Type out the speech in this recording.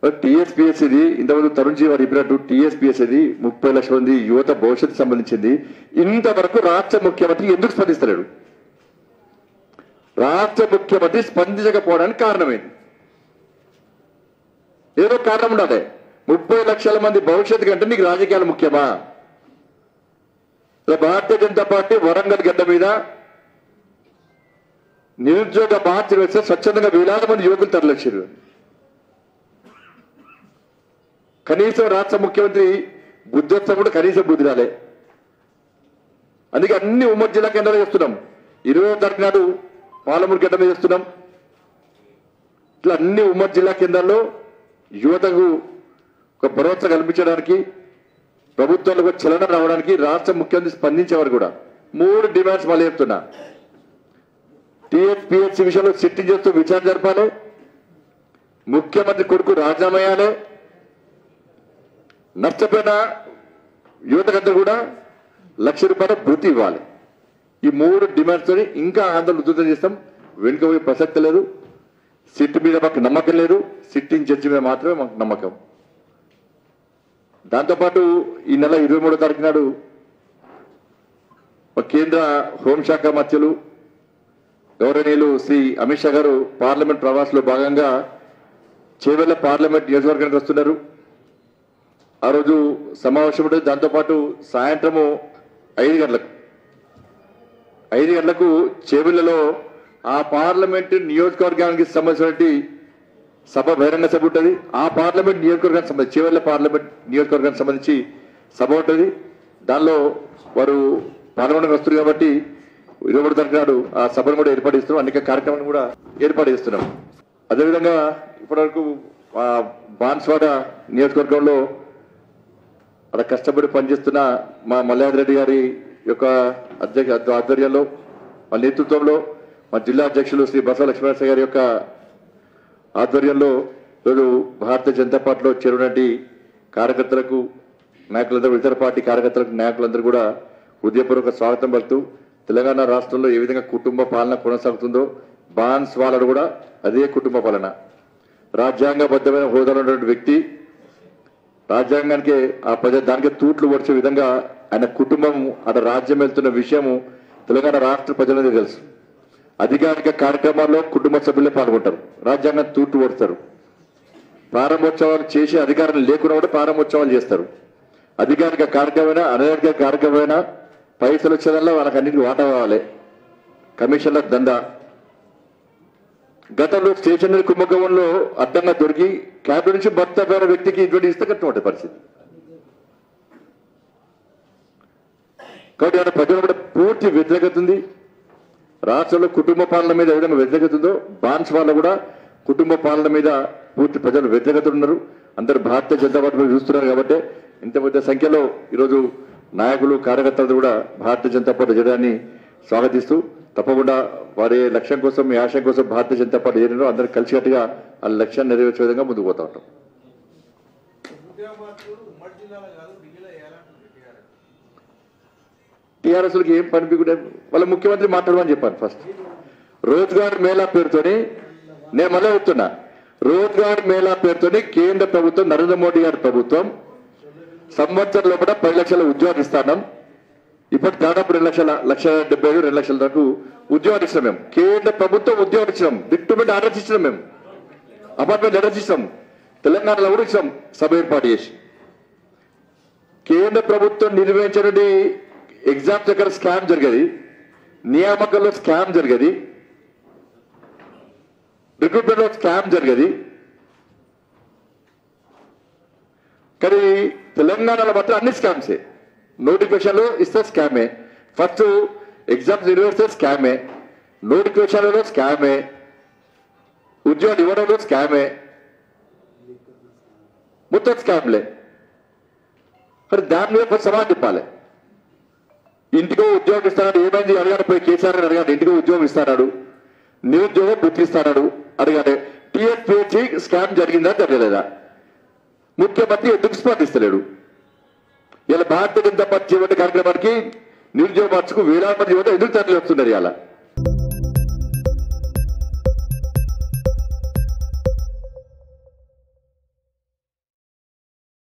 TSPS ఇది ఇంతకుముందు Tarun G వారు చెప్పినట్టు టీఎస్పీఎస్ ఇది ముప్పై లక్షల మంది యువత భవిష్యత్తు సంబంధించింది ఇంతవరకు రాష్ట్ర ముఖ్యమంత్రి ఎందుకు స్పందిస్తలేడు రాష్ట్ర ముఖ్యమంత్రి స్పందించకపోవడానికి కారణమైంది ఏదో కారణం ఉండాలి ముప్పై లక్షల మంది భవిష్యత్తు కంటే నీకు రాజకీయాలు ముఖ్యమా ఇలా భారతీయ జనతా పార్టీ వరంగల్ గడ్డ మీద నిరుద్యోగ మార్చి వేస్తే స్వచ్ఛందంగా వేలాది మంది యువకులు తరలిచ్చారు కనీసం రాష్ట్ర ముఖ్యమంత్రి బుద్ధి వస్తే కూడా కనీసం బుద్ధి రాలే అందుకే అన్ని ఉమ్మడి జిల్లా కేంద్రాలు చేస్తున్నాం ఇరవై తారీఖు నాడు పాలమూరు గడ్డ మీద చేస్తున్నాం ఇట్లా అన్ని ఉమ్మడి జిల్లా కేంద్రాల్లో యువతకు ఒక భరోసా కల్పించడానికి ప్రభుత్వాలకు చలన రావడానికి రాష్ట్ర ముఖ్యమంత్రి స్పందించేవారు కూడా మూడు డిమాండ్స్ మళ్ళీ చెప్తున్నా టీఎస్పీఎస్సీ విషయంలో సిట్టింగ్ చేస్తూ విచారణ జరపాలి ముఖ్యమంత్రి కొడుకు రాజీనామా చేయాలి నష్టపోయిన యువతకంతా కూడా లక్ష రూపాయల భృతి ఇవ్వాలి ఈ మూడు డిమాండ్స్ తోని ఇంకా ఆందోళన ఉధృతం చేస్తాం వెనుకపోయే ప్రసక్తి లేదు సిట్ మీద మాకు నమ్మకం లేదు సిట్టింగ్ జడ్జి మీద మాత్రమే మాకు నమ్మకం దాంతోపాటు ఈ నెల ఇరవై మూడో తారీఖు నాడు మా కేంద్ర హోంశాఖ మధ్యలు గౌరవనీయులు శ్రీ అమిత్ షా గారు పార్లమెంట్ ప్రవాసంలో భాగంగా చేవెళ్ల పార్లమెంట్ నియోజకవర్గానికి వస్తున్నారు ఆ రోజు సమావేశం ఉంటుంది దాంతోపాటు సాయంత్రము ఐదు గంటలకు ఐదు గంటలకు చేవెళ్లలో ఆ పార్లమెంట్ నియోజకవర్గానికి సంబంధించినటువంటి సభ బహిరంగ సభ ఉంటుంది ఆ పార్లమెంట్ నియోజకవర్గానికి సంబంధించి చేవెళ్ల పార్లమెంట్ నియోజకవర్గానికి సంబంధించి సభ ఉంటుంది దానిలో వారు పాల్గొనడానికి వస్తారు కాబట్టి ఇరవై మూడు తారీఖు నాడు ఆ సభను కూడా ఏర్పాటు చేస్తున్నాం అనేక కార్యక్రమాలను కూడా ఏర్పాటు చేస్తున్నాం అదేవిధంగా ఇప్పటివరకు ఆ బాన్స్వాడ నియోజకవర్గంలో అక్కడ కష్టపడి పనిచేస్తున్న మా మల్లాది రెడ్డి గారి యొక్క అధ్యక్ష ఆధ్వర్యంలో మా నేతృత్వంలో మా జిల్లా అధ్యక్షులు శ్రీ బసవ లక్ష్మీనరసింహ గారి యొక్క ఆధ్వర్యంలో ఈరోజు భారతీయ జనతా పార్టీలో చేరినటువంటి కార్యకర్తలకు నాయకులందరూ ఇతర పార్టీ కార్యకర్తలకు నాయకులందరూ కూడా హృదయపూర్వక స్వాగతం పలుకుతూ తెలంగాణ రాష్ట్రంలో ఏ విధంగా కుటుంబ పాలన కొనసాగుతుందో బాన్స్ వాళ్ళడు కూడా అదే కుటుంబ పాలన రాజ్యాంగబద్ధమైన హోదాలో ఉన్నటువంటి వ్యక్తి రాజ్యాంగానికి ఆ ప్రజ దానికి తూట్లు వచ్చే విధంగా ఆయన కుటుంబం అక్కడ రాజ్యం వెళ్తున్న విషయము తెలంగాణ రాష్ట్ర ప్రజలందరికీ తెలుసు అధికారిక కార్యక్రమాల్లో కుటుంబ సభ్యులే పాల్గొంటారు రాజ్యాంగం తూట్లు పడతారు ప్రారంభోత్సవాలు చేసే అధికారం లేకుండా కూడా ప్రారంభోత్సవాలు చేస్తారు అధికారిక కార్యక్రమమైనా అనధికారిక కార్యక్రమమైనా పైసలు వచ్చేదల్లా వాళ్ళకి అన్నింటికి వాటా కావాలి కమిషన్ల దందా గతంలో స్టేషనరీ కుంభకోణంలో అడ్డంగా దొరికి క్యాబ్ నుంచి భర్త పేరు వ్యక్తికి ఇటువంటి ఇస్తే కట్టినటువంటి పరిస్థితి కాబట్టి ఆయన ప్రజలు కూడా పూర్తి వ్యతిరేకత ఉంది రాష్ట్రంలో కుటుంబ పాలన మీద ఏ విధంగా వ్యతిరేకత ఉందో బాన్స్ వాళ్ళ కూడా కుటుంబ పాలన మీద పూర్తి ప్రజలు వ్యతిరేకత ఉన్నారు అందరు భారతీయ జనతా పార్టీ మీద చూస్తున్నారు కాబట్టి ఇంత పెద్ద సంఖ్యలో ఈరోజు నాయకులు కార్యకర్తలు కూడా భారతీయ జనతా పార్టీ జయాన్ని స్వాగతిస్తూ తప్పకుండా వారి లక్ష్యం కోసం మీ ఆశయం కోసం భారతీయ జనతా పార్టీ చేరినారో అందరూ కలిసికట్టుగా ఆ లక్ష్యాన్ని నెరవేర్చే విధంగా ముందుకు పోతా ఉంటాం ఉద్యోగ ఉమ్మడి జిల్లాలో కాదు ఢిల్లీలో వేయాలంటుంది టీఆర్ఎస్ టీఆర్ఎస్లకి ఏం పని కూడా వాళ్ళ ముఖ్యమంత్రి మాట్లాడమని చెప్పాను ఫస్ట్ రోజ్గార్ మేళా పేరుతోని నేను మళ్ళీ చెప్తున్నా రోజ్గార్ మేళా పేరుతోని కేంద్ర ప్రభుత్వం నరేంద్ర మోడీ గారి ప్రభుత్వం సంవత్సరం లోపల పది లక్షల ఉద్యోగాలు ఇస్తాం ఇప్పటి దాదాపు రెండు లక్షల లక్ష డెబ్బై ఐదు రెండు లక్షల వరకు ఉద్యోగాలు ఇచ్చినాం మేము కేంద్ర ప్రభుత్వం ఉద్యోగాలు ఇచ్చినాం రిక్రూట్మెంట్ ఆర్డర్స్ ఇచ్చినాం మేము అపార్ట్మెంట్ ఆర్డర్స్ ఇచ్చినాం తెలంగాణలో కూడా ఇచ్చినాం సభ ఏర్పాటు చేసి కేంద్ర ప్రభుత్వం నిర్వహించినటువంటి ఎగ్జామ్ దగ్గర స్కామ్ జరిగేది నియామకంలో స్కామ్ జరిగేది రిక్రూట్మెంట్ లో స్కామ్ జరిగేది కానీ తెలంగాణలో మాత్రం అన్ని స్కామ్సే నోటిఫికేషన్లు ఇస్తే స్కామే ఫస్ట్ ఎగ్జామ్స్ నిర్వహిస్తే స్కామే నోటిఫికేషన్లలో స్కామే ఉద్యోగాలు ఇవ్వడంలో స్కామే మొత్తం స్కామ్లే మరి దాని మీద కొంచెం సమాధానం చెప్పాలి ఇంటికో ఉద్యోగం ఇస్తాడు ఏమైంది అడిగాడు పోయి కేసీఆర్ అని అడిగాడు ఇంటికో ఉద్యోగం ఇస్తాడు నిరుద్యోగం గుర్తిస్తాడు అడిగాడు టీఎస్పీహెచ్సి స్కామ్ జరిగిందా జరగలేదా ముఖ్యమంత్రి ఎందుకు స్పందిస్తలేడు ఇలా భారతీయ జనతా పార్టీ చేపట్టే కార్యక్రమానికి నిరుద్యోగ మార్చుకు వేలాది మంది యువత ఎందుకు తరలి వస్తున్నారు ఇలా